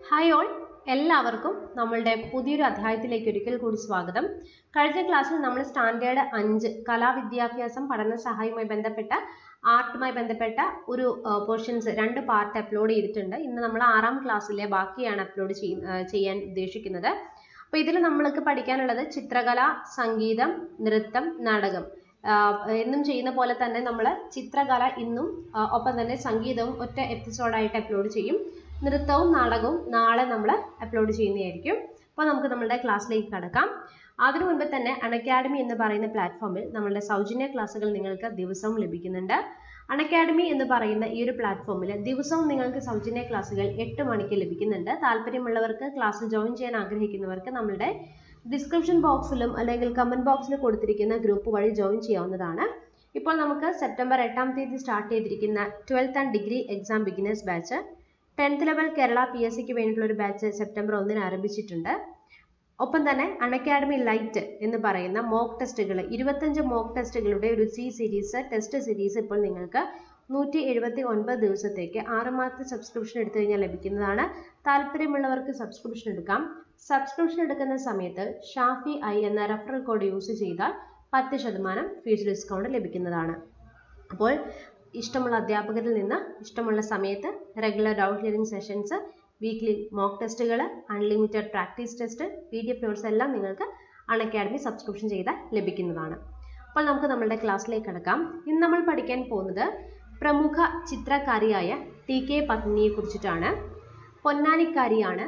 hi all എല്ലാവർക്കും നമ്മളുടെ പുതിയൊരു അധ്യായത്തിലേക്ക് ഒരിക്കൽ കൂടി സ്വാഗതം കഴിഞ്ഞ ക്ലാസ്സിൽ നമ്മൾ സ്റ്റാൻഡേർഡ് അഞ്ച് കലാവിദ്യാഭ്യാസം പഠന സഹായവുമായി ബന്ധപ്പെട്ട ആർട്ടുമായി ബന്ധപ്പെട്ട ഒരു പോർഷൻസ് രണ്ട് പാർട്ട് അപ്ലോഡ് ചെയ്തിട്ടുണ്ട് ഇന്ന് നമ്മൾ ആറാം ക്ലാസ്സിലെ ബാക്കിയാണ് അപ്ലോഡ് ചെയ്യാൻ ഉദ്ദേശിക്കുന്നത് അപ്പോൾ ഇതിൽ നമ്മൾക്ക് പഠിക്കാനുള്ളത് ചിത്രകല സംഗീതം നൃത്തം നാടകം ആഹ് എന്നും ചെയ്യുന്ന പോലെ തന്നെ നമ്മൾ ചിത്രകല ഇന്നും ആഹ് ഒപ്പം തന്നെ സംഗീതവും ഒറ്റ എപ്പിസോഡായിട്ട് അപ്ലോഡ് ചെയ്യും നൃത്തവും നാടകവും നാളെ നമ്മൾ അപ്ലോഡ് ചെയ്യുന്നതായിരിക്കും അപ്പോൾ നമുക്ക് നമ്മുടെ ക്ലാസ്സിലേക്ക് കടക്കാം അതിനു മുൻപ് തന്നെ അൺഅക്കാഡമി എന്ന് പറയുന്ന പ്ലാറ്റ്ഫോമിൽ നമ്മളുടെ സൗജന്യ ക്ലാസ്സുകൾ നിങ്ങൾക്ക് ദിവസവും ലഭിക്കുന്നുണ്ട് അൺഅക്കാഡമി എന്ന് പറയുന്ന ഈ ഒരു പ്ലാറ്റ്ഫോമിൽ ദിവസവും നിങ്ങൾക്ക് സൗജന്യ ക്ലാസ്സുകൾ എട്ട് മണിക്ക് ലഭിക്കുന്നുണ്ട് താല്പര്യമുള്ളവർക്ക് ക്ലാസ്സിൽ ജോയിൻ ചെയ്യാൻ ആഗ്രഹിക്കുന്നവർക്ക് നമ്മളുടെ ഡിസ്ക്രിപ്ഷൻ ബോക്സിലും അല്ലെങ്കിൽ കമന്റ് ബോക്സിൽ കൊടുത്തിരിക്കുന്ന ഗ്രൂപ്പ് വഴി ജോയിൻ ചെയ്യാവുന്നതാണ് ഇപ്പോൾ നമുക്ക് സെപ്റ്റംബർ എട്ടാം തീയതി സ്റ്റാർട്ട് ചെയ്തിരിക്കുന്ന twelfth and degree exam beginners batch tenth level Kerala P S സിക്ക് വേണ്ടിയിട്ടുള്ള ഒരു ബാച്ച് സെപ്റ്റംബർ ഒന്നിന് ആരംഭിച്ചിട്ടുണ്ട് ഒപ്പം തന്നെ അൺഅക്കാഡമി ലൈറ്റ് എന്ന് പറയുന്ന മോക്ക് ടെസ്റ്റുകൾ ഇരുപത്തഞ്ച് മോക്ക് ടെസ്റ്റുകളുടെ ഒരു സി സീരീസ് ടെസ്റ്റ് സീരീസ് ഇപ്പോൾ നിങ്ങൾക്ക് നൂറ്റി എഴുപത്തി ഒൻപത് ദിവസത്തേക്ക് ആറ് മാസത്തെ സബ്സ്ക്രിപ്ഷൻ എടുത്തു കഴിഞ്ഞാൽ ലഭിക്കുന്നതാണ് താല്പര്യമുള്ളവർക്ക് സബ്സ്ക്രിപ്ഷൻ എടുക്കാം സബ്സ്ക്രിപ്ഷൻ എടുക്കുന്ന സമയത്ത് ഷാഫി ഐ എന്ന റെഫറൽ കോഡ് യൂസ് ചെയ്താൽ പത്ത് ശതമാനം ഫീസ് ഡിസ്കൗണ്ട് ലഭിക്കുന്നതാണ് അപ്പോൾ ഇഷ്ടമുള്ള അധ്യാപകരിൽ നിന്ന് ഇഷ്ടമുള്ള സമയത്ത് regular doubt clearing sessions weekly mock ടെസ്റ്റുകൾ unlimited practice test P D F notes എല്ലാം നിങ്ങൾക്ക് അൺ അക്കാഡമി സബ്സ്ക്രിപ്ഷൻ ചെയ്താൽ ലഭിക്കുന്നതാണ് അപ്പോൾ നമുക്ക് നമ്മളുടെ ക്ലാസ്സിലേക്ക് കിടക്കാം ഇന്ന് നമ്മൾ പഠിക്കാൻ പോകുന്നത് പ്രമുഖ ചിത്രകാരിയായ ടി കെ പത്മിനിയെ കുറിച്ചിട്ടാണ് പൊന്നാനിക്കാരിയാണ്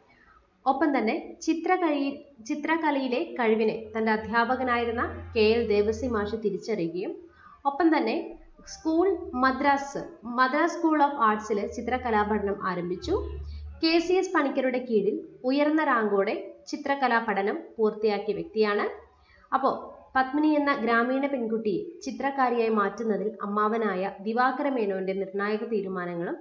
ഒപ്പം തന്നെ ചിത്രകഴി ചിത്രകലയിലെ കഴിവിനെ തൻ്റെ അധ്യാപകനായിരുന്ന കെ എൽ ദേവസി മാഷ് തിരിച്ചറിയുകയും ഒപ്പം തന്നെ school Madras Madras school of ആർട്സിൽ ചിത്രകലാപഠനം ആരംഭിച്ചു കെ സി എസ് പണിക്കരുടെ കീഴിൽ ഉയർന്ന റാങ്കോടെ ചിത്രകലാ പഠനം പൂർത്തിയാക്കിയ വ്യക്തിയാണ് അപ്പോൾ പത്മിനി എന്ന ഗ്രാമീണ പെൺകുട്ടിയെ ചിത്രകാരിയായി മാറ്റുന്നതിൽ അമ്മാവനായ ദിവാകര മേനോന്റെ നിർണായക തീരുമാനങ്ങളും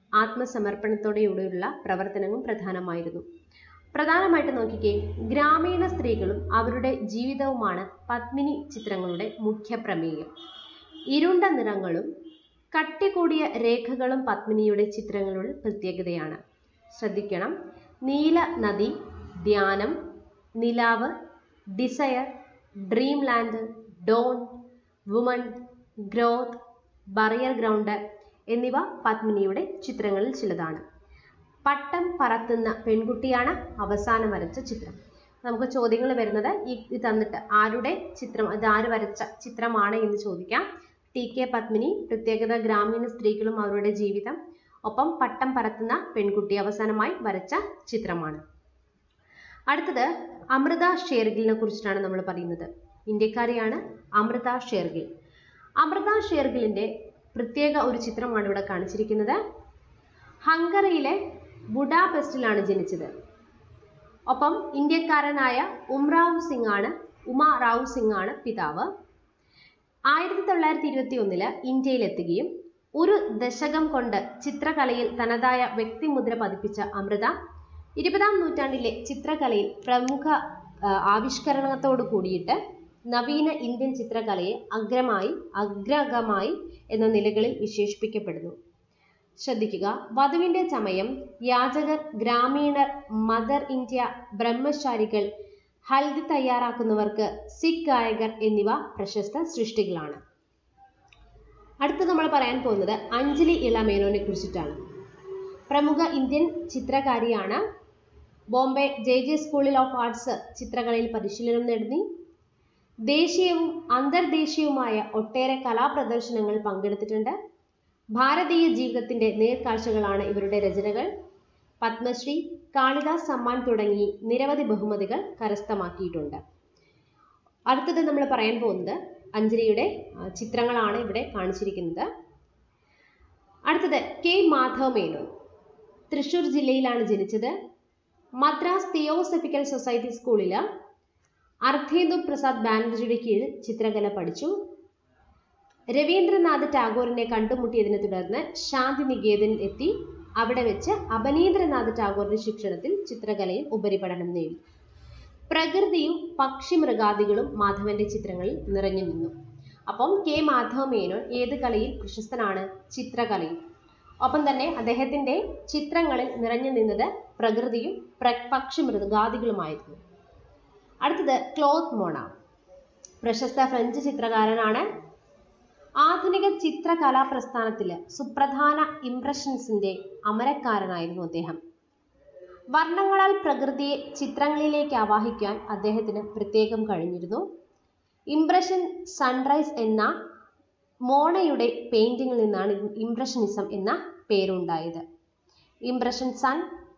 ആത്മസമർപ്പണത്തോടെയുള്ള പ്രവർത്തനവും പ്രധാനമായിരുന്നു പ്രധാനമായിട്ട് നോക്കിക്കേ ഗ്രാമീണ സ്ത്രീകളും അവരുടെ ജീവിതവുമാണ് പത്മിനി ചിത്രങ്ങളുടെ മുഖ്യ പ്രമേയം ഇരുണ്ട നിറങ്ങളും കട്ടികൂടിയ രേഖകളും പത്മിനിയുടെ ചിത്രങ്ങളുടെ പ്രത്യേകതയാണ് ശ്രദ്ധിക്കണം നീല നദി ധ്യാനം നിലാവ് desire dream land dawn woman growth barrier ground എന്നിവ പത്മിനിയുടെ ചിത്രങ്ങളിൽ ചിലതാണ് പട്ടം പറത്തുന്ന പെൺകുട്ടിയാണ് അവസാനം വരച്ച ചിത്രം നമുക്ക് ചോദ്യങ്ങൾ വരുന്നത് ഈ ഇത് തന്നിട്ട് ആരുടെ ചിത്രം ഇത് ആര് വരച്ച ചിത്രമാണ് എന്ന് ചോദിക്കാം ടി കെ പത്മിനി പ്രത്യേകത ഗ്രാമീണ സ്ത്രീകളും അവരുടെ ജീവിതം ഒപ്പം പട്ടം പറത്തുന്ന പെൺകുട്ടി അവസാനമായി വരച്ച ചിത്രമാണ് അടുത്തത് അമൃത ഷേർഗിലിനെ കുറിച്ചിട്ടാണ് നമ്മൾ പറയുന്നത് ഇന്ത്യക്കാരിയാണ് അമൃത ഷേർഗിൽ അമൃത ഷേർഗിലിന്റെ പ്രത്യേക ഒരു ചിത്രമാണ് ഇവിടെ കാണിച്ചിരിക്കുന്നത് ഹംഗറിയിലെ ബുഡാപെസ്റ്റിലാണ് ജനിച്ചത് ഒപ്പം ഇന്ത്യക്കാരനായ ഉംറാവ് സിംഗ് ആണ് ഉമ റാവു സിംഗ് ആണ് പിതാവ് ആയിരത്തി തൊള്ളായിരത്തി ഇരുപത്തി ഒന്നില് ഇന്ത്യയിലെത്തുകയും ഒരു ദശകം കൊണ്ട് ചിത്രകലയിൽ തനതായ വ്യക്തിമുദ്ര പതിപ്പിച്ച അമൃത ഇരുപതാം നൂറ്റാണ്ടിലെ ചിത്രകലയിൽ പ്രമുഖ ആവിഷ്കരണത്തോടു കൂടിയിട്ട് നവീന ഇന്ത്യൻ ചിത്രകലയെ അഗ്രമായി അഗ്രഗമായി എന്ന നിലകളിൽ വിശേഷിപ്പിക്കപ്പെടുന്നു ശ്രദ്ധിക്കുക വധുവിന്റെ ചമയം യാചകർ ഗ്രാമീണർ മദർ ഇന്ത്യ ബ്രഹ്മചാരികൾ ഹൽദി തയ്യാറാക്കുന്നവർക്ക് സിഖ് ഗായകർ എന്നിവ പ്രശസ്ത സൃഷ്ടികളാണ് അടുത്ത് നമ്മൾ പറയാൻ പോകുന്നത് അഞ്ജലി ഇളമേനോനെ കുറിച്ചിട്ടാണ് പ്രമുഖ ഇന്ത്യൻ ചിത്രകാരിയാണ് ബോംബെ ജെ ജെ സ്കൂളിൽ ഓഫ് ആർട്സ് ചിത്രകലയിൽ പരിശീലനം നേടി ദേശീയവും അന്തർദേശീയവുമായ ഒട്ടേറെ കലാപ്രദർശനങ്ങൾ പങ്കെടുത്തിട്ടുണ്ട് ഭാരതീയ ജീവിതത്തിന്റെ നേർക്കാഴ്ചകളാണ് ഇവരുടെ രചനകൾ പത്മശ്രീ കാളിദാസ് സമ്മാൻ തുടങ്ങി നിരവധി ബഹുമതികൾ കരസ്ഥമാക്കിയിട്ടുണ്ട് അടുത്തത് നമ്മൾ പറയാൻ പോകുന്നത് അഞ്ജലിയുടെ ചിത്രങ്ങളാണ് ഇവിടെ കാണിച്ചിരിക്കുന്നത് അടുത്തത് കെ മാധവ മേനോൻ തൃശൂർ ജില്ലയിലാണ് ജനിച്ചത് മദ്രാസ് തിയോസഫിക്കൽ സൊസൈറ്റി സ്കൂളിൽ അർദ്ധേന്ദു പ്രസാദ് ബാനർജിയുടെ കീഴിൽ ചിത്രകല പഠിച്ചു രവീന്ദ്രനാഥ് ടാഗോറിനെ കണ്ടുമുട്ടിയതിനെ തുടർന്ന് ശാന്തി നികേതനിൽ എത്തി അവിടെ വെച്ച് അപനീന്ദ്രനാഥ് ടാഗോറിന്റെ ശിക്ഷണത്തിൽ ചിത്രകലയിൽ ഉപരിപഠനം നേടി പ്രകൃതിയും പക്ഷിമൃഗാദികളും മാധവന്റെ ചിത്രങ്ങളിൽ നിറഞ്ഞു നിന്നു അപ്പം കെ മാധവ മേനോൻ ഏത് കലയിൽ പ്രശസ്തനാണ് ചിത്രകലയിൽ ഒപ്പം തന്നെ അദ്ദേഹത്തിന്റെ ചിത്രങ്ങളിൽ നിറഞ്ഞു നിന്നത് പ്രകൃതിയും പ്ര- പക്ഷി മൃഗാദികളുമായിരുന്നു അടുത്തത് ക്ലോത്ത് മോണ പ്രശസ്ത ഫ്രഞ്ച് ചിത്രകാരനാണ് ആധുനിക ചിത്രകലാ പ്രസ്ഥാനത്തില് സുപ്രധാന ഇംപ്രഷൻസിന്റെ അമരക്കാരനായിരുന്നു അദ്ദേഹം വർണ്ണങ്ങളാൽ പ്രകൃതിയെ ചിത്രങ്ങളിലേക്ക് ആവാഹിക്കാൻ അദ്ദേഹത്തിന് പ്രത്യേകം കഴിഞ്ഞിരുന്നു ഇംപ്രഷൻ സൺറൈസ് എന്ന മോണയുടെ പെയിന്റിങ്ങിൽ നിന്നാണ് ഇംപ്രഷനിസം എന്ന പേരുണ്ടായത് ഇംപ്രഷൻ സൺ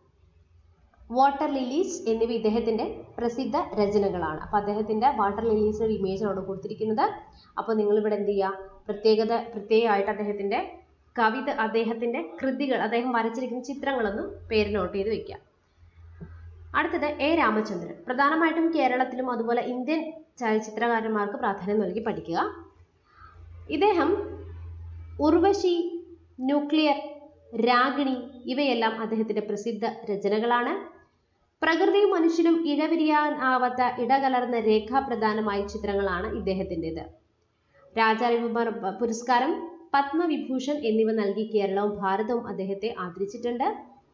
വാട്ടർ ലിലീസ് എന്നിവ ഇദ്ദേഹത്തിന്റെ പ്രസിദ്ധ രചനകളാണ് അപ്പോൾ അദ്ദേഹത്തിന്റെ വാട്ടർ ലിലീസ് ഒരു ഇമേജ് ആണ് കൊടുത്തിരിക്കുന്നത് അപ്പോൾ നിങ്ങൾ ഇവിടെ എന്ത് ചെയ്യുക പ്രത്യേകത പ്രത്യേകമായിട്ട് അദ്ദേഹത്തിന്റെ കവിത അദ്ദേഹത്തിന്റെ കൃതികൾ അദ്ദേഹം വരച്ചിരിക്കുന്ന ചിത്രങ്ങളൊന്നും പേര് നോട്ട് ചെയ്ത് വെക്കുക അടുത്തത് എ രാമചന്ദ്രൻ പ്രധാനമായിട്ടും കേരളത്തിലും അതുപോലെ ഇന്ത്യൻ ചലച്ചിത്രകാരന്മാർക്ക് പ്രാധാന്യം നൽകി പഠിക്കുക ഇദ്ദേഹം ഉർവശി ന്യൂക്ലിയർ രാഗിണി ഇവയെല്ലാം അദ്ദേഹത്തിന്റെ പ്രസിദ്ധ രചനകളാണ് പ്രകൃതിയും മനുഷ്യനും ഇഴപിരിയാനാവാത്ത ഇടകലർന്ന രേഖാപ്രധാനമായ ചിത്രങ്ങളാണ് ഇദ്ദേഹത്തിൻ്റെത് രാജാരവിമാർ പുരസ്കാരം പത്മവിഭൂഷൺ എന്നിവ നൽകി കേരളവും ഭാരതവും അദ്ദേഹത്തെ ആദരിച്ചിട്ടുണ്ട്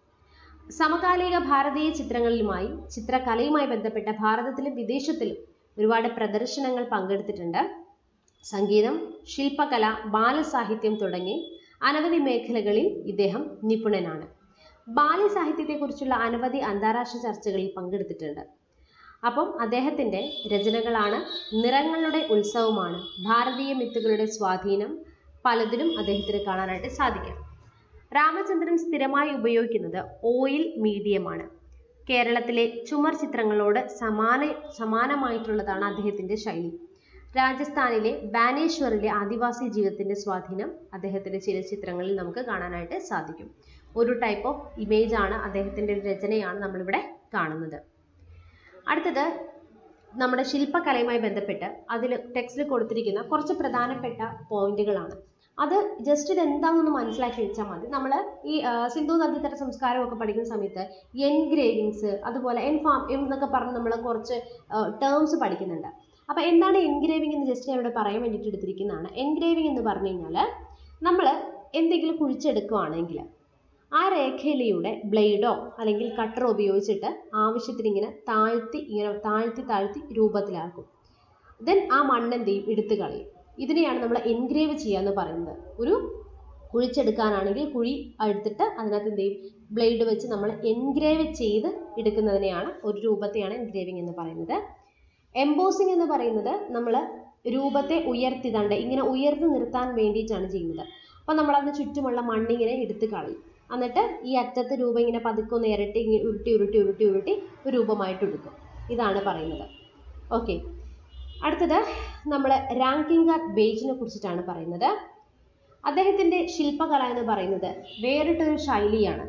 സമകാലിക ഭാരതീയ ചിത്രങ്ങളിലുമായി ചിത്രകലയുമായി ബന്ധപ്പെട്ട ഭാരതത്തിലും വിദേശത്തിലും ഒരുപാട് പ്രദർശനങ്ങൾ പങ്കെടുത്തിട്ടുണ്ട് സംഗീതം ശില്പകല ബാലസാഹിത്യം തുടങ്ങി അനവധി മേഖലകളിൽ ഇദ്ദേഹം നിപുണനാണ് ബാല്യസാഹിത്യത്തെക്കുറിച്ചുള്ള അനവധി അന്താരാഷ്ട്ര ചർച്ചകളിൽ പങ്കെടുത്തിട്ടുണ്ട് അപ്പം അദ്ദേഹത്തിൻ്റെ രചനകളാണ് നിറങ്ങളുടെ ഉത്സവമാണ് ഭാരതീയ മിത്തുകളുടെ സ്വാധീനം പലതിലും അദ്ദേഹത്തിന് കാണാനായിട്ട് സാധിക്കും രാമചന്ദ്രൻ സ്ഥിരമായി ഉപയോഗിക്കുന്നത് ഓയിൽ മീഡിയമാണ് കേരളത്തിലെ ചുമർ ചിത്രങ്ങളോട് സമാന സമാനമായിട്ടുള്ളതാണ് അദ്ദേഹത്തിൻ്റെ ശൈലി രാജസ്ഥാനിലെ ബാനേശ്വറിലെ ആദിവാസി ജീവിതത്തിന്റെ സ്വാധീനം അദ്ദേഹത്തിന്റെ ചില ചിത്രങ്ങളിൽ നമുക്ക് കാണാനായിട്ട് സാധിക്കും ഒരു ടൈപ്പ് ഓഫ് ഇമേജ് ആണ് അദ്ദേഹത്തിന്റെ ഒരു രചനയാണ് നമ്മളിവിടെ കാണുന്നത് അടുത്തത് നമ്മുടെ ശില്പകലയുമായി ബന്ധപ്പെട്ട് അതിൽ ടെക്സ്റ്റിൽ കൊടുത്തിരിക്കുന്ന കുറച്ച് പ്രധാനപ്പെട്ട പോയിന്റുകളാണ് അത് ജസ്റ്റ് ഇത് എന്താണെന്നൊന്ന് മനസ്സിലാക്കി വെച്ചാൽ മതി നമ്മൾ ഈ ആ, സിന്ധു നദീതട സംസ്കാരം ഒക്കെ പഠിക്കുന്ന സമയത്ത് എൻഗ്രേവിങ്സ് അതുപോലെ എൻഫാം എന്നൊക്കെ പറഞ്ഞ് നമ്മൾ കുറച്ച് ടേംസ് പഠിക്കുന്നുണ്ട് അപ്പോൾ എന്താണ് എൻഗ്രേവിംഗ് എന്ന് ജസ്റ്റ് ഞാൻ ഇവിടെ പറയാൻ വേണ്ടിയിട്ട് എടുത്തിരിക്കുന്നതാണ് എൻഗ്രേവിംഗ് എന്ന് പറഞ്ഞു കഴിഞ്ഞാൽ നമ്മൾ എന്തെങ്കിലും കുഴിച്ചെടുക്കുകയാണെങ്കിൽ ആ രേഖയിലൂടെ ബ്ലേഡോ അല്ലെങ്കിൽ കട്ടറോ ഉപയോഗിച്ചിട്ട് ആവശ്യത്തിന് ഇങ്ങനെ താഴ്ത്തി ഇങ്ങനെ താഴ്ത്തി താഴ്ത്തി രൂപത്തിലാക്കും ദെൻ ആ മണ്ണ് എന്ത് ചെയ്യും എടുത്തു കളയും ഇതിനെയാണ് നമ്മൾ എൻഗ്രേവ് ചെയ്യുക എന്ന് പറയുന്നത് ഒരു കുഴിച്ചെടുക്കാനാണെങ്കിൽ കുഴി എടുത്തിട്ട് അതിനകത്ത് എന്ത് ചെയ്യും ബ്ലേഡ് വെച്ച് നമ്മൾ എൻഗ്രേവ് ചെയ്ത് എടുക്കുന്നതിനെയാണ് ഒരു രൂപത്തെയാണ് എൻഗ്രേവിംഗ് എന്ന് പറയുന്നത് എംബോസിംഗ് എന്ന് പറയുന്നത് നമ്മൾ രൂപത്തെ ഉയർത്തി തണ്ട് ഇങ്ങനെ ഉയർത്തി നിർത്താൻ വേണ്ടിയിട്ടാണ് ചെയ്യുന്നത് അപ്പോൾ നമ്മൾ അതിന് ചുറ്റുമുള്ള മണ്ണിങ്ങനെ എടുത്ത് കളയും എന്നിട്ട് ഈ അറ്റത്ത് രൂപം ഇങ്ങനെ പതുക്കെ ഒന്ന് ഇരട്ടി ഇങ്ങനെ ഉരുട്ടി ഉരുട്ടി ഉരുട്ടി ഉരുട്ടി ഒരു രൂപമായിട്ട് എടുക്കും ഇതാണ് പറയുന്നത് ഓക്കെ അടുത്തത് നമ്മൾ റാങ്കിങ്ങർ ബേജിനെ കുറിച്ചിട്ടാണ് പറയുന്നത് അദ്ദേഹത്തിൻ്റെ ശില്പകല എന്ന് പറയുന്നത് വേറിട്ടൊരു ശൈലിയാണ്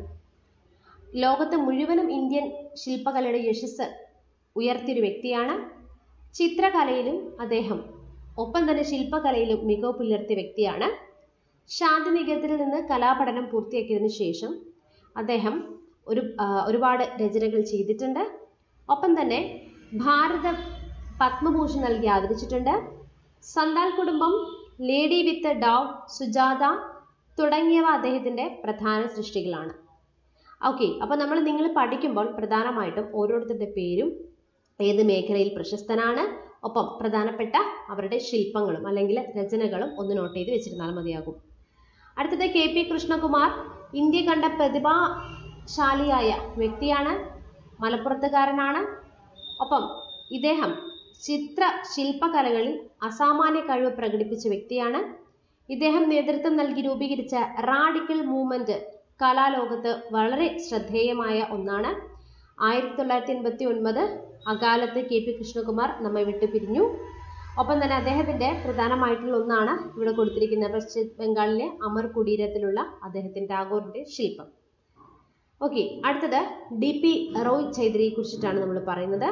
ലോകത്ത് മുഴുവനും ഇന്ത്യൻ ശില്പകലയുടെ യശസ് ഉയർത്തിയൊരു വ്യക്തിയാണ് ചിത്രകലയിലും അദ്ദേഹം ഒപ്പം തന്നെ ശില്പകലയിലും മികവ് പുലർത്തിയ വ്യക്തിയാണ് ശാന്തിനികേതനിൽ നിന്ന് കലാപഠനം പൂർത്തിയാക്കിയതിനു ശേഷം അദ്ദേഹം ഒരു ആ, ഒരുപാട് രചനകൾ ചെയ്തിട്ടുണ്ട് ഒപ്പം തന്നെ ഭാരത പത്മഭൂഷൺ നൽകി ആദരിച്ചിട്ടുണ്ട് സന്താൽ കുടുംബം ലേഡി വിത്ത് ഡാവ് സുജാത തുടങ്ങിയവ അദ്ദേഹത്തിൻ്റെ പ്രധാന സൃഷ്ടികളാണ് ഓക്കെ അപ്പോൾ നമ്മൾ നിങ്ങൾ പഠിക്കുമ്പോൾ പ്രധാനമായിട്ടും ഓരോരുത്തരുടെ പേരും ഏത് മേഖലയിൽ പ്രശസ്തനാണ് ഒപ്പം പ്രധാനപ്പെട്ട അവരുടെ ശില്പങ്ങളും അല്ലെങ്കിൽ രചനകളും ഒന്ന് നോട്ട് ചെയ്ത് വെച്ചിരുന്നാൽ മതിയാകും അടുത്തത് കെ പി കൃഷ്ണകുമാർ ഇന്ത്യ കണ്ട പ്രതിഭാശാലിയായ വ്യക്തിയാണ് മലപ്പുറത്തുകാരനാണ് ഒപ്പം ഇദ്ദേഹം ചിത്ര ശില്പകലകളിൽ അസാമാന്യ കഴിവ് പ്രകടിപ്പിച്ച വ്യക്തിയാണ് ഇദ്ദേഹം നേതൃത്വം നൽകി രൂപീകരിച്ച റാഡിക്കൽ മൂവ്മെന്റ് കലാലോകത്ത് വളരെ ശ്രദ്ധേയമായ ഒന്നാണ് ആയിരത്തി തൊള്ളായിരത്തി എൺപത്തി ഒൻപത് അകാലത്ത് കെ പി കൃഷ്ണകുമാർ നമ്മെ വിട്ടു പിരിഞ്ഞു ഒപ്പം തന്നെ അദ്ദേഹത്തിൻ്റെ പ്രധാനമായിട്ടുള്ള ഒന്നാണ് ഇവിടെ കൊടുത്തിരിക്കുന്ന പശ്ചിമ ബംഗാളിലെ അമർ കുടീരത്തിലുള്ള അദ്ദേഹത്തിൻ്റെ ടാഗോറിൻ്റെ ശില്പം ഓക്കെ അടുത്തത് ഡി പി റോയ് ചൗധരിയെ കുറിച്ചിട്ടാണ് നമ്മൾ പറയുന്നത്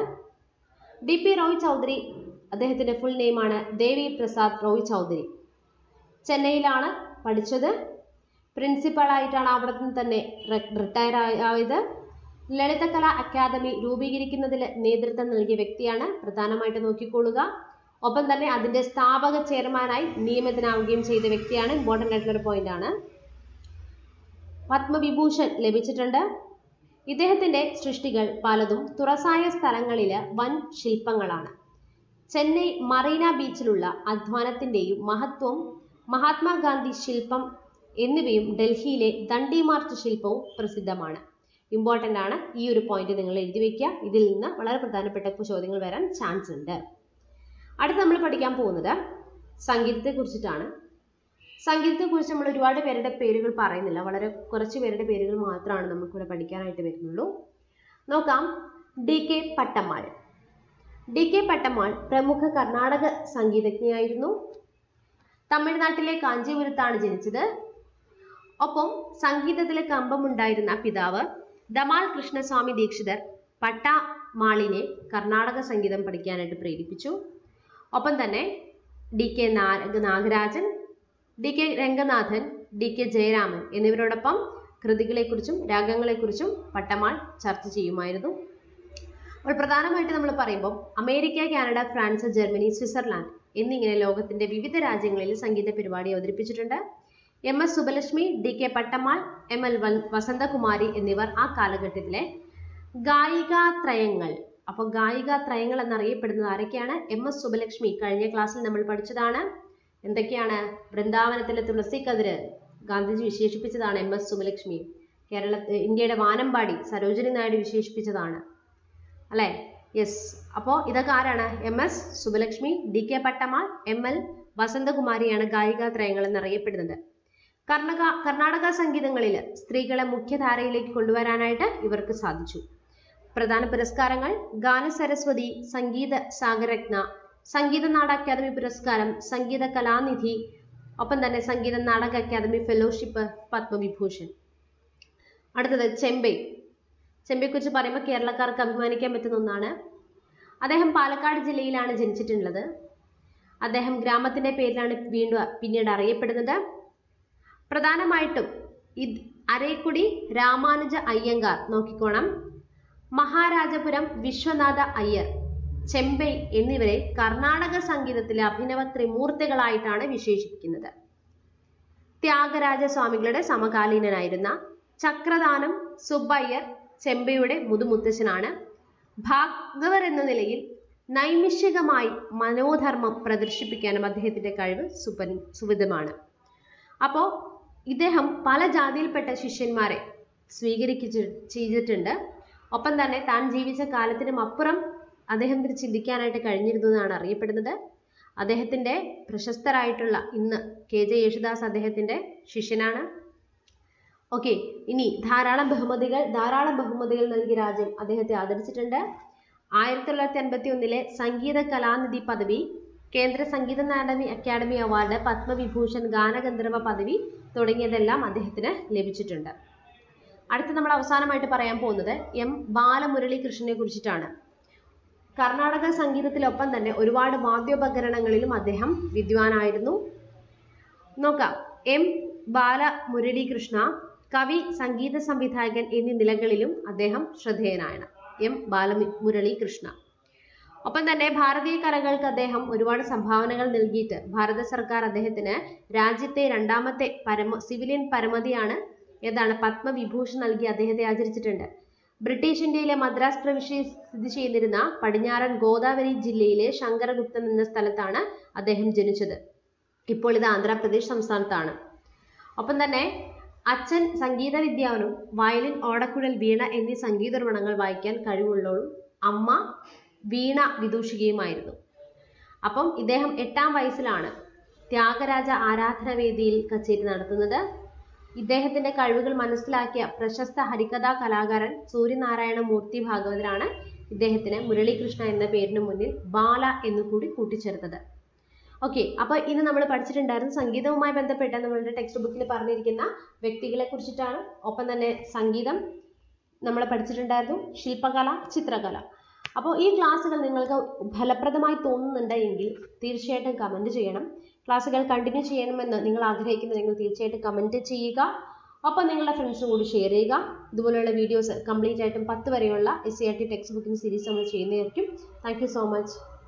ഡി പി റോയ് ചൗധരി അദ്ദേഹത്തിൻ്റെ ഫുൾ നെയിമാണ് ദേവി പ്രസാദ് റോയ് ചൗധരി ചെന്നൈയിലാണ് പഠിച്ചത് പ്രിൻസിപ്പളായിട്ടാണ് അവിടെ നിന്ന് തന്നെ റിട്ടയർ ആയത് ലളിതകല അക്കാദമി രൂപീകരിക്കുന്നതിൽ നേതൃത്വം നൽകിയ വ്യക്തിയാണ് പ്രധാനമായിട്ട് നോക്കിക്കൊള്ളുക ഒപ്പം തന്നെ അതിൻ്റെ സ്ഥാപക ചെയർമാനായി നിയമിതനാവുകയും ചെയ്ത വ്യക്തിയാണ് ഇമ്പോർട്ടൻ്റ് ആയിട്ടുള്ള ഒരു പോയിന്റ് ആണ് പത്മവിഭൂഷൺ ലഭിച്ചിട്ടുണ്ട് ഇദ്ദേഹത്തിന്റെ സൃഷ്ടികൾ പലതും തുറസായ സ്ഥലങ്ങളിലെ വൻ ശില്പങ്ങളാണ് ചെന്നൈ മറീന ബീച്ചിലുള്ള അധ്വാനത്തിന്റെയും മഹത്വം മഹാത്മാഗാന്ധി ശില്പം എന്നിവയും ഡൽഹിയിലെ ദണ്ഡി മാർച്ച് ശില്പവും പ്രസിദ്ധമാണ് ഇമ്പോർട്ടൻ്റ് ആണ് ഈ ഒരു പോയിന്റ് നിങ്ങൾ എഴുതി വെക്കുക ഇതിൽ നിന്ന് വളരെ പ്രധാനപ്പെട്ട ചോദ്യങ്ങൾ വരാൻ ചാൻസ് ഉണ്ട് അടുത്ത് നമ്മൾ പഠിക്കാൻ പോകുന്നത് സംഗീതത്തെ കുറിച്ചിട്ടാണ് സംഗീതത്തെ കുറിച്ച് നമ്മൾ ഒരുപാട് പേരുടെ പേരുകൾ പറയുന്നില്ല വളരെ കുറച്ച് പേരുടെ പേരുകൾ മാത്രമാണ് നമുക്കിവിടെ പഠിക്കാനായിട്ട് വരുന്നുള്ളൂ നോക്കാം D K Pattammal D K Pattammal പ്രമുഖ കർണാടക സംഗീതജ്ഞയായിരുന്നു തമിഴ്നാട്ടിലെ കാഞ്ചീപുരത്താണ് ജനിച്ചത് ഒപ്പം സംഗീതത്തിലെ കമ്പമുണ്ടായിരുന്ന പിതാവ് ദമാൽ കൃഷ്ണസ്വാമി ദീക്ഷിതർ പട്ടമാളിനെ കർണാടക സംഗീതം പഠിക്കാനായിട്ട് പ്രേരിപ്പിച്ചു ഒപ്പം തന്നെ D K Nagarajan D K Ranganathan D K Jayaraman എന്നിവരോടൊപ്പം കൃതികളെക്കുറിച്ചും രാഗങ്ങളെക്കുറിച്ചും പട്ടമാൾ ചർച്ച ചെയ്യുമായിരുന്നു അപ്പോൾ പ്രധാനമായിട്ട് നമ്മൾ പറയുമ്പോൾ America Canada France Germany Switzerland എന്നിങ്ങനെ ലോകത്തിന്റെ വിവിധ രാജ്യങ്ങളിൽ സംഗീത പരിപാടി അവതരിപ്പിച്ചിട്ടുണ്ട് M S Subbulakshmi D K Pattammal M L Vasanthakumari എന്നിവർ ആ കാലഘട്ടത്തിലെ ഗായികാത്രയങ്ങൾ അപ്പോൾ ഗായികാത്രയങ്ങൾ എന്നറിയപ്പെടുന്നത് ആരൊക്കെയാണ് എം എസ് സുബലക്ഷ്മി കഴിഞ്ഞ ക്ലാസ്സിൽ നമ്മൾ പഠിച്ചതാണ് എന്തൊക്കെയാണ് വൃന്ദാവനത്തിലെ തുളസിക്കതിര് ഗാന്ധിജി വിശേഷിപ്പിച്ചതാണ് എം എസ് സുബലക്ഷ്മി കേരള ഇന്ത്യയുടെ വാനമ്പാടി സരോജിനി നായിഡു വിശേഷിപ്പിച്ചതാണ് അല്ലേ യെസ് അപ്പോൾ ഇതൊക്കെ ആരാണ് M S Subbulakshmi D K Pattammal M L വസന്തകുമാരിയാണ് ഗായികാത്രയങ്ങൾ എന്നറിയപ്പെടുന്നത് കർണക കർണാടക സംഗീതങ്ങളിൽ സ്ത്രീകളെ മുഖ്യധാരയിലേക്ക് കൊണ്ടുവരാനായിട്ട് ഇവർക്ക് സാധിച്ചു പ്രധാന പുരസ്കാരങ്ങൾ ഗാന സരസ്വതി സംഗീത സാഗരത്ന സംഗീത നാടക അക്കാദമി പുരസ്കാരം സംഗീത കലാനിധി ഒപ്പം തന്നെ സംഗീത നാടക അക്കാദമി ഫെലോഷിപ്പ് പത്മവിഭൂഷൺ അടുത്തത് ചെമ്പൈ ചെമ്പൈയെക്കുറിച്ച് പറയുമ്പോൾ കേരളക്കാർക്ക് അഭിമാനിക്കാൻ പറ്റുന്ന ഒന്നാണ് അദ്ദേഹം പാലക്കാട് ജില്ലയിലാണ് ജനിച്ചിട്ടുള്ളത് അദ്ദേഹം ഗ്രാമത്തിന്റെ പേരിലാണ് വീണ്ടും പിന്നീട് അറിയപ്പെടുന്നത് പ്രധാനമായിട്ടും ഇത് അരേക്കുടി രാമാനുജ അയ്യങ്കാർ നോക്കിക്കോണം മഹാരാജപുരം വിശ്വനാഥ അയ്യർ ചെമ്പൈ എന്നിവരെ കർണാടക സംഗീതത്തിലെ അഭിനവ ത്രിമൂർത്തികളായിട്ടാണ് വിശേഷിപ്പിക്കുന്നത് ത്യാഗരാജ സ്വാമികളുടെ സമകാലീനനായിരുന്ന ചക്രദാനം സുബ്ബയ്യർ ചെമ്പയുടെ മുതുമുത്തശ്ശനാണ് ഭാഗവർ എന്ന നിലയിൽ നൈമിഷികമായി മനോധർമ്മം പ്രദർശിപ്പിക്കാനും അദ്ദേഹത്തിന്റെ കഴിവ് സുപരി സുവിധമാണ് അപ്പോൾ ഇദ്ദേഹം പല ജാതിയിൽപ്പെട്ട ശിഷ്യന്മാരെ സ്വീകരിച്ചു ചെയ്തിട്ടുണ്ട് ഒപ്പം തന്നെ താൻ ജീവിച്ച കാലത്തിനും അപ്പുറം അദ്ദേഹത്തിന് ചിന്തിക്കാനായിട്ട് കഴിഞ്ഞിരുന്നു എന്നാണ് അറിയപ്പെടുന്നത് അദ്ദേഹത്തിന്റെ പ്രശസ്തരായിട്ടുള്ള ഇന്ന് കെ ജെ യേശുദാസ് അദ്ദേഹത്തിന്റെ ശിഷ്യനാണ് ഓക്കെ ഇനി ധാരാളം ബഹുമതികൾ ധാരാളം ബഹുമതികൾ നൽകി രാജ്യം അദ്ദേഹത്തെ ആദരിച്ചിട്ടുണ്ട് ആയിരത്തി തൊള്ളായിരത്തി അൻപത്തി ഒന്നിലെ സംഗീത കലാനിധി പദവി കേന്ദ്ര സംഗീത അക്കാദമി അക്കാദമി അവാർഡ് പത്മവിഭൂഷൺ ഗാനഗന്ധർവ പദവി തുടങ്ങിയതെല്ലാം അദ്ദേഹത്തിന് ലഭിച്ചിട്ടുണ്ട് അടുത്ത നമ്മൾ അവസാനമായിട്ട് പറയാൻ പോകുന്നത് എം ബാലമുരളി കൃഷ്ണനെ കുറിച്ചിട്ടാണ് കർണാടക സംഗീതത്തിലൊപ്പം തന്നെ ഒരുപാട് വാദ്യോപകരണങ്ങളിലും അദ്ദേഹം വിദ്വാനായിരുന്നു നോക്കാം എം ബാലമുരളി കൃഷ്ണ കവി സംഗീത സംവിധായകൻ എന്നീ നിലകളിലും അദ്ദേഹം ശ്രദ്ധേയനാണ് എം ബാലമുരളി കൃഷ്ണ ഒപ്പം തന്നെ ഭാരതീയ കലകൾക്ക് അദ്ദേഹം ഒരുപാട് സംഭാവനകൾ നൽകിയിട്ട് ഭാരത സർക്കാർ അദ്ദേഹത്തിന് രാജ്യത്തെ രണ്ടാമത്തെ പരമ സിവിലിയൻ പരമതിയാണ് ഏതാണ് പത്മവിഭൂഷൺ നൽകി അദ്ദേഹത്തെ ആചരിച്ചിട്ടുണ്ട് ബ്രിട്ടീഷ് ഇന്ത്യയിലെ മദ്രാസ് പ്രവിശ്യയിൽ സ്ഥിതി ചെയ്തിരുന്ന പടിഞ്ഞാറൻ ഗോദാവരി ജില്ലയിലെ ശങ്കരഗുപ്തൻ എന്ന സ്ഥലത്താണ് അദ്ദേഹം ജനിച്ചത് ഇപ്പോൾ ഇത് ആന്ധ്രാപ്രദേശ് സംസ്ഥാനത്താണ് ഒപ്പം തന്നെ അച്ഛൻ സംഗീത വിദ്യാവനും വയലിൻ ഓടക്കുഴൽ വീണ എന്നീ സംഗീതോപകരണങ്ങൾ വായിക്കാൻ കഴിവുള്ളവളും അമ്മ വീണ വിദൂഷികയുമായിരുന്നു അപ്പം ഇദ്ദേഹം എട്ടാം വയസ്സിലാണ് ത്യാഗരാജ ആരാധനവേദിയിൽ കച്ചേരി നടത്തുന്നത് ഇദ്ദേഹത്തിന്റെ കഴിവുകൾ മനസ്സിലാക്കിയ പ്രശസ്ത ഹരികഥാ കലാകാരൻ സൂര്യനാരായണ മൂർത്തി ഭാഗവതരാണ് ഇദ്ദേഹത്തിന് മുരളീകൃഷ്ണ എന്ന പേരിന് മുന്നിൽ ബാല എന്നു കൂടി കൂട്ടിച്ചേർത്തത് ഓക്കെ അപ്പൊ ഇന്ന് നമ്മൾ പഠിച്ചിട്ടുണ്ടായിരുന്നു സംഗീതവുമായി ബന്ധപ്പെട്ട നമ്മളുടെ ടെക്സ്റ്റ് ബുക്കിൽ പറഞ്ഞിരിക്കുന്ന വ്യക്തികളെ കുറിച്ചിട്ടാണ് ഒപ്പം തന്നെ സംഗീതം നമ്മൾ പഠിച്ചിട്ടുണ്ടായിരുന്നു ശില്പകല ചിത്രകല അപ്പോൾ ഈ ക്ലാസ്സുകൾ നിങ്ങൾക്ക് ഫലപ്രദമായി തോന്നുന്നുണ്ട് എങ്കിൽ തീർച്ചയായിട്ടും കമൻറ്റ് ചെയ്യണം ക്ലാസ്സുകൾ കണ്ടിന്യൂ ചെയ്യണമെന്ന് നിങ്ങൾ ആഗ്രഹിക്കുന്നുണ്ടെങ്കിൽ തീർച്ചയായിട്ടും കമൻറ്റ് ചെയ്യുക ഒപ്പം നിങ്ങളുടെ ഫ്രണ്ട്സും കൂടി ഷെയർ ചെയ്യുക ഇതുപോലെയുള്ള വീഡിയോസ് കംപ്ലീറ്റ് ആയിട്ടും പത്ത് വരെയുള്ള S C R T text booking series നമ്മൾ ചെയ്യുന്നതായിരിക്കും താങ്ക് യു സോ മച്ച്